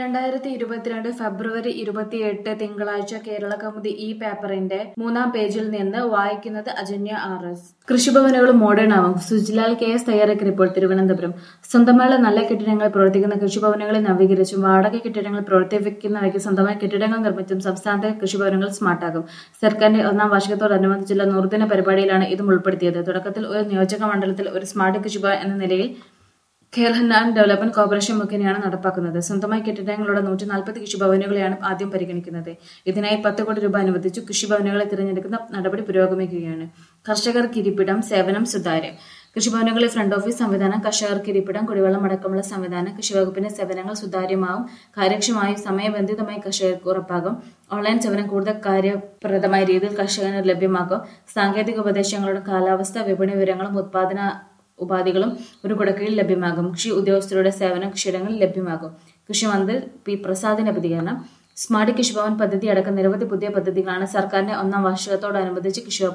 രണ്ടായിരത്തി ഇരുപത്തിരണ്ട് ഫെബ്രുവരി ഇരുപത്തിയെട്ട് തിങ്കളാഴ്ച കേരള കൗമുദി ഈ പേപ്പറിന്റെ മൂന്നാം പേജിൽ നിന്ന് വായിക്കുന്നത് അജന്യ ആർ എസ് കൃഷിഭവനുകൾ മോഡേൺ ആവും സുജിലാൽ കെ എസ് തയ്യാറാക്കിയ റിപ്പോർട്ട് തിരുവനന്തപുരം സ്വന്തമായുള്ള നല്ല കെട്ടിടങ്ങൾ പ്രവർത്തിക്കുന്ന കൃഷിഭവനുകളെ നവീകരിച്ചും വാടക കെട്ടിടങ്ങൾ പ്രവർത്തിക്കുന്നവയ്ക്ക് സ്വന്തമായി കെട്ടിടങ്ങൾ നിർമ്മിച്ചും സംസ്ഥാനത്തെ കൃഷിഭവനുകൾ സ്മാർട്ടാകും സർക്കാരിന്റെ ഒന്നാം വാർഷികത്തോടനുബന്ധിച്ചുള്ള നൂറുദിന പരിപാടിയിലാണ് ഇതും ഉൾപ്പെടുത്തിയത് തുടക്കത്തിൽ ഒരു നിയോജക മണ്ഡലത്തിൽ ഒരു സ്മാർട്ട് കൃഷിഭവൻ എന്ന നിലയിൽ ഖേൽഹൻ ആൻഡ് ഡെവലപ്മെന്റ് കോർപ്പറേഷൻ മുഖേനയാണ് നടപ്പാക്കുന്നത് സ്വന്തമായി കെട്ടിടങ്ങളുടെ നൂറ്റി നാൽപ്പത് കൃഷിഭവനുകളെയാണ് ആദ്യം പരിഗണിക്കുന്നത് ഇതിനായി പത്ത് കോടി രൂപ അനുവദിച്ചു കൃഷിഭവനുകളെ തിരഞ്ഞെടുക്കുന്ന നടപടി പുരോഗമിക്കുകയാണ് കർഷകർക്ക് ഇരിപ്പിടം സേവനം സുതാര്യം കൃഷിഭവനുകളിൽ ഫ്രണ്ട് ഓഫീസ് സംവിധാനം കർഷകർക്ക് ഇരിപ്പിടം കുടിവെള്ളം അടക്കമുള്ള സംവിധാനം കൃഷിവകുപ്പിന്റെ സേവനങ്ങൾ സുതാര്യമാവും കാര്യക്ഷമമായും സമയബന്ധിതമായി കർഷകർക്ക് ഉറപ്പാകും ഓൺലൈൻ സേവനം കൂടുതൽ കാര്യപ്രദമായ രീതിയിൽ കർഷകന് ലഭ്യമാക്കും സാങ്കേതിക ഉപദേശങ്ങളും കാലാവസ്ഥ വിപണി വിവരങ്ങളും ഉത്പാദന ഉപാധികളും ഒരു കുടക്കീഴിൽ ലഭ്യമാകും കൃഷി ഉദ്യോഗസ്ഥരുടെ സേവനം കൃഷിയിടങ്ങളിൽ ലഭ്യമാകും കൃഷിമന്ത്രി പി പ്രസാദിന്റെ പ്രതികരണം സ്മാർട്ട് കൃഷിഭവൻ പദ്ധതി അടക്കം നിരവധി പുതിയ പദ്ധതികളാണ് സർക്കാരിന്റെ ഒന്നാം വാർഷികത്തോടനുബന്ധിച്ച് കൃഷി